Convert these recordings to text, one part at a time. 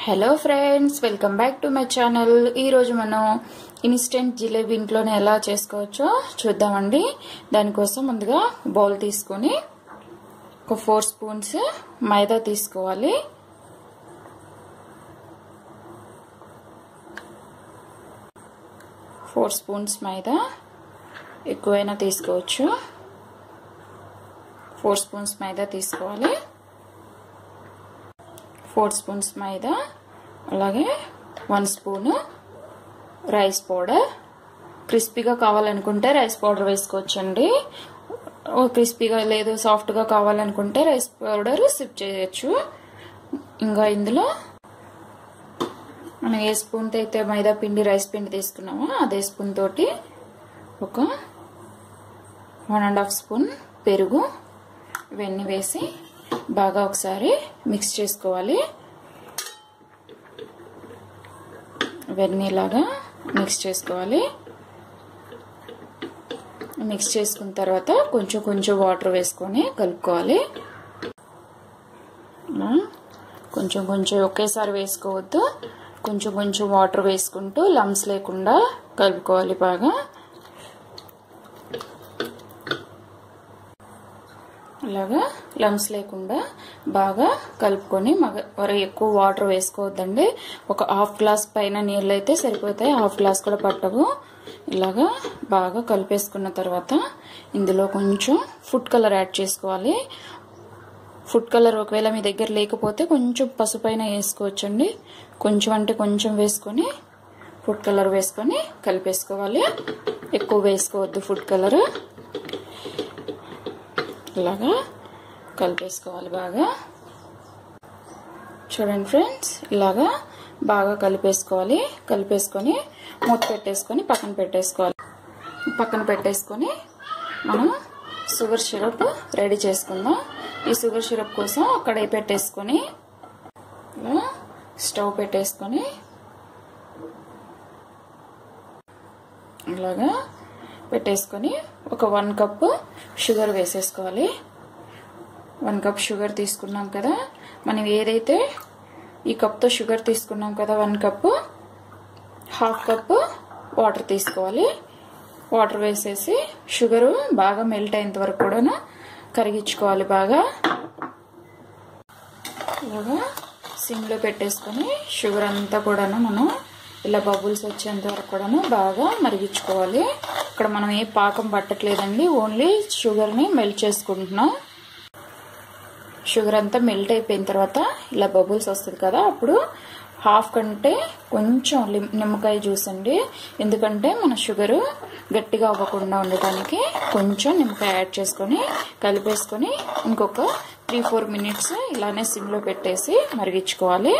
hello friends welcome back to my channel ఈరోజు మనం instant jalebi ఇంట్లోనే ఎలా చేసుకోవచ్చో చూద్దామండి దానికోసం ముందుగా బౌల్ తీసుకొని ఒక ఫోర్ స్పూన్స్ మైదా తీసుకోవాలి ఫోర్ స్పూన్స్ మైదా ఎక్కువైనా తీసుకోవచ్చు ఫోర్ స్పూన్స్ మైదా తీసుకోవాలి ఫోర్ స్పూన్స్ మైదా అలాగే వన్ స్పూను రైస్ పౌడర్ క్రిస్పీగా కావాలనుకుంటే రైస్ పౌడర్ వేసుకోవచ్చండి క్రిస్పీగా లేదు సాఫ్ట్గా కావాలనుకుంటే రైస్ పౌడర్ సిప్ చేయొచ్చు ఇంకా ఇందులో మనం ఏ స్పూన్తో అయితే మైదా పిండి రైస్ పిండి తీసుకున్నామో అదే స్పూన్ తోటి ఒక వన్ అండ్ హాఫ్ స్పూన్ పెరుగు ఇవన్నీ వేసి బాగా ఒకసారి మిక్స్ చేసుకోవాలి ఇవన్నీ ఇలాగా మిక్స్ చేసుకోవాలి మిక్స్ చేసుకున్న తర్వాత కొంచెం కొంచెం వాటర్ వేసుకొని కలుపుకోవాలి కొంచెం కొంచెం ఒకేసారి వేసుకోవద్దు కొంచెం కొంచెం వాటర్ వేసుకుంటూ లమ్స్ లేకుండా కలుపుకోవాలి బాగా ఇలాగా లమ్స్ లేకుండా బాగా కలుపుకొని మగ మరి ఎక్కువ వాటర్ వేసుకోవద్దండి ఒక హాఫ్ గ్లాస్ పైన నీళ్ళు అయితే సరిపోతాయి హాఫ్ గ్లాస్ కూడా పట్టవు ఇలాగా బాగా కలిపేసుకున్న తర్వాత ఇందులో కొంచెం ఫుడ్ కలర్ యాడ్ చేసుకోవాలి ఫుడ్ కలర్ ఒకవేళ మీ దగ్గర లేకపోతే కొంచెం పసుపైన వేసుకోవచ్చండి కొంచెం అంటే కొంచెం వేసుకొని ఫుడ్ కలర్ వేసుకొని కలిపేసుకోవాలి ఎక్కువ వేసుకోవద్దు ఫుడ్ కలర్ ఇలాగా కలిపేసుకోవాలి బాగా చూడండి ఫ్రెండ్స్ ఇలాగా బాగా కలిపేసుకోవాలి కలిపేసుకొని మూత పెట్టేసుకొని పక్కన పెట్టేసుకోవాలి పక్కన పెట్టేసుకొని మనం షుగర్ సిరప్ రెడీ చేసుకుందాం ఈ షుగర్ సిరప్ కోసం అక్కడ పెట్టేసుకొని ఇలా స్టవ్ పెట్టేసుకొని ఇలాగా పెట్టేసుకొని ఒక వన్ కప్ షుగర్ వేసేసుకోవాలి వన్ కప్ షుగర్ తీసుకున్నాం కదా మనం ఏదైతే ఈ కప్తో షుగర్ తీసుకున్నాం కదా one cup half cup water తీసుకోవాలి వాటర్ వేసేసి షుగరు బాగా మెల్ట్ అయ్యేంత వరకు కూడా కరిగించుకోవాలి బాగా ఇలాగా సిమ్లో పెట్టేసుకొని షుగర్ అంతా కూడాను మనం ఇలా బబుల్స్ వచ్చేంత వరకు కూడాను బాగా మరిగించుకోవాలి ఇక్కడ మనం ఏ పాకం పట్టట్లేదండి ఓన్లీ షుగర్ని మెల్ట్ చేసుకుంటున్నాం షుగర్ అంతా మెల్ట్ అయిపోయిన తర్వాత ఇలా బబుల్స్ వస్తుంది కదా అప్పుడు హాఫ్ కంటే కొంచెం నిమ్మకాయ జ్యూస్ అండి ఎందుకంటే మన షుగరు గట్టిగా అవ్వకుండా ఉండటానికి కొంచెం నిమ్మకాయ యాడ్ చేసుకొని కలిపేసుకొని ఇంకొక త్రీ ఫోర్ మినిట్స్ ఇలానే సిమ్లో పెట్టేసి మరిగించుకోవాలి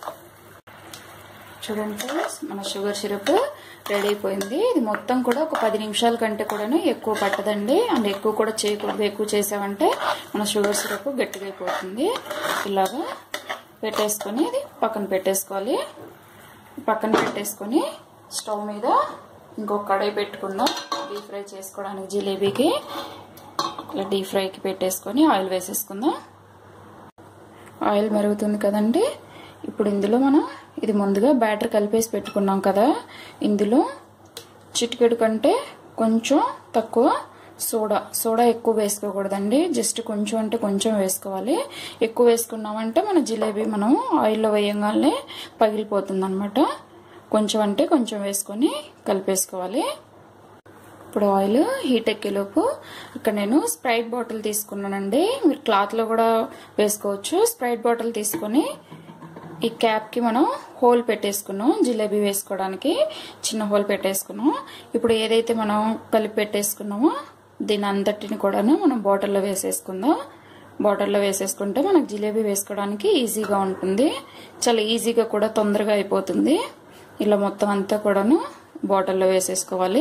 చూడండి మన షుగర్ సిరప్ రెడీ అయిపోయింది ఇది మొత్తం కూడా ఒక పది నిమిషాల కంటే కూడా ఎక్కువ పట్టదండి అండ్ ఎక్కువ కూడా చేయకూడదు ఎక్కువ చేసామంటే మన షుగర్ సిరప్ గట్టిగా అయిపోతుంది ఇలాగా పెట్టేసుకొని ఇది పక్కన పెట్టేసుకోవాలి పక్కన పెట్టేసుకొని స్టవ్ మీద ఇంకొక కడాయి పెట్టుకుందాం డీప్ ఫ్రై చేసుకోవడానికి జిలేబీకి ఇలా డీప్ ఫ్రైకి పెట్టేసుకొని ఆయిల్ వేసేసుకుందాం ఆయిల్ మరుగుతుంది కదండి ఇప్పుడు ఇందులో మనం ఇది ముందుగా బ్యాటర్ కలిపేసి పెట్టుకున్నాం కదా ఇందులో చిటికెడు కంటే కొంచెం తక్కువ సోడా సోడా ఎక్కువ వేసుకోకూడదండి జస్ట్ కొంచెం అంటే కొంచెం వేసుకోవాలి ఎక్కువ వేసుకున్నామంటే మన జిలేబీ మనం ఆయిల్లో వేయంగానే పగిలిపోతుంది అనమాట కొంచెం అంటే కొంచెం వేసుకొని కలిపేసుకోవాలి ఇప్పుడు ఆయిల్ హీట్ ఎక్కేలోపు ఇక్కడ నేను స్ప్రైట్ బాటిల్ తీసుకున్నానండి మీరు క్లాత్లో కూడా వేసుకోవచ్చు స్ప్రైట్ బాటిల్ తీసుకొని ఈ క్యాప్కి మనం హోల్ పెట్టేసుకున్నాం జిలేబీ వేసుకోవడానికి చిన్న హోల్ పెట్టేసుకున్నాం ఇప్పుడు ఏదైతే మనం కలిపి పెట్టేసుకున్నామో దీని అంతటిని కూడాను మనం బాటిల్లో వేసేసుకుందాం బాటిల్లో వేసేసుకుంటే మనకు జిలేబీ వేసుకోవడానికి ఈజీగా ఉంటుంది చాలా ఈజీగా కూడా తొందరగా అయిపోతుంది ఇలా మొత్తం అంతా కూడాను బాటిల్లో వేసేసుకోవాలి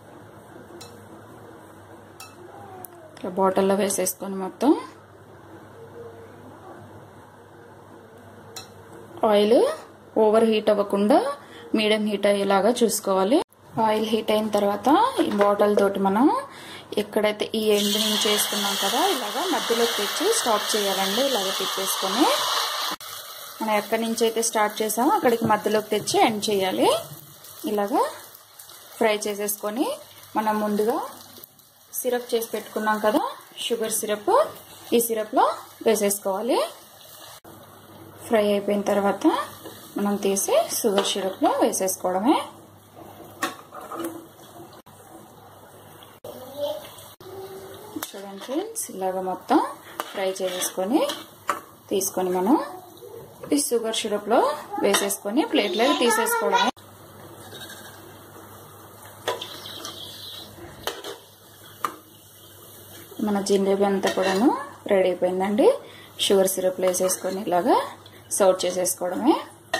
ఇలా బాటిల్లో వేసేసుకొని మొత్తం ఆయిల్ ఓవర్ హీట్ అవ్వకుండా మీడియం హీట్ అయ్యేలాగా చూసుకోవాలి ఆయిల్ హీట్ అయిన తర్వాత ఈ బాటిల్ తోటి మనం ఎక్కడైతే ఈ ఎండ్ నుంచి వేసుకున్నాం కదా ఇలాగా మధ్యలోకి తెచ్చి స్టాప్ చేయాలండి ఇలాగ తిప్పేసుకొని మనం ఎక్కడి నుంచి అయితే స్టార్ట్ చేసామో అక్కడికి మధ్యలోకి తెచ్చి ఎండ్ చేయాలి ఇలాగా ఫ్రై చేసేసుకొని మనం ముందుగా సిరప్ చేసి పెట్టుకున్నాం కదా షుగర్ సిరప్ ఈ సిరప్లో వేసేసుకోవాలి ఫ్రై అయిపోయిన తర్వాత మనం తీసి షుగర్ సిరప్లో వేసేసుకోవడమే చూడండి ఫ్రెండ్స్ ఇలాగ మొత్తం ఫ్రై చేసేసుకొని తీసుకొని మనం ఈ షుగర్ సిరప్లో వేసేసుకొని ప్లేట్లోకి తీసేసుకోవడమే మన జిలేబీ అంతా కూడాను రెడీ అయిపోయిందండి షుగర్ సిరప్లో వేసేసుకొని ఇలాగా సర్వ్ చేసేసుకోవడమే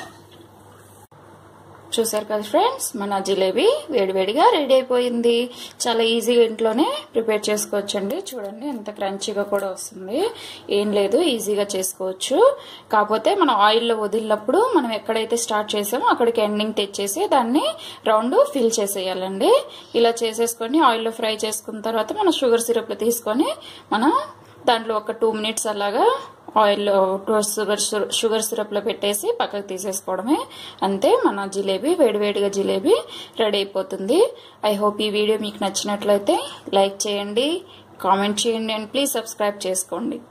చూసారు కదా ఫ్రెండ్స్ మన జిలేబీ వేడివేడిగా రెడీ అయిపోయింది చాలా ఈజీగా ఇంట్లోనే ప్రిపేర్ చేసుకోవచ్చండి చూడండి ఎంత క్రంచీగా కూడా వస్తుంది ఏం లేదు ఈజీగా చేసుకోవచ్చు కాకపోతే మనం ఆయిల్లో వదిలినప్పుడు మనం ఎక్కడైతే స్టార్ట్ చేసామో అక్కడికి ఎండింగ్ తెచ్చేసి దాన్ని రౌండ్ ఫిల్ చేసేయాలండి ఇలా చేసేసుకొని ఆయిల్లో ఫ్రై చేసుకున్న తర్వాత మనం షుగర్ సిరప్లో తీసుకొని మనం దాంట్లో ఒక టూ మినిట్స్ అలాగా ఆయిల్లో షుగర్ షుగర్ సిరప్లో పెట్టేసి పక్కకు తీసేసుకోవడమే అంతే మన జిలేబీ వేడివేడిగా జిలేబీ రెడీ అయిపోతుంది ఐ హోప్ ఈ వీడియో మీకు నచ్చినట్లయితే లైక్ చేయండి కామెంట్ చేయండి అండ్ ప్లీజ్ సబ్స్క్రైబ్ చేసుకోండి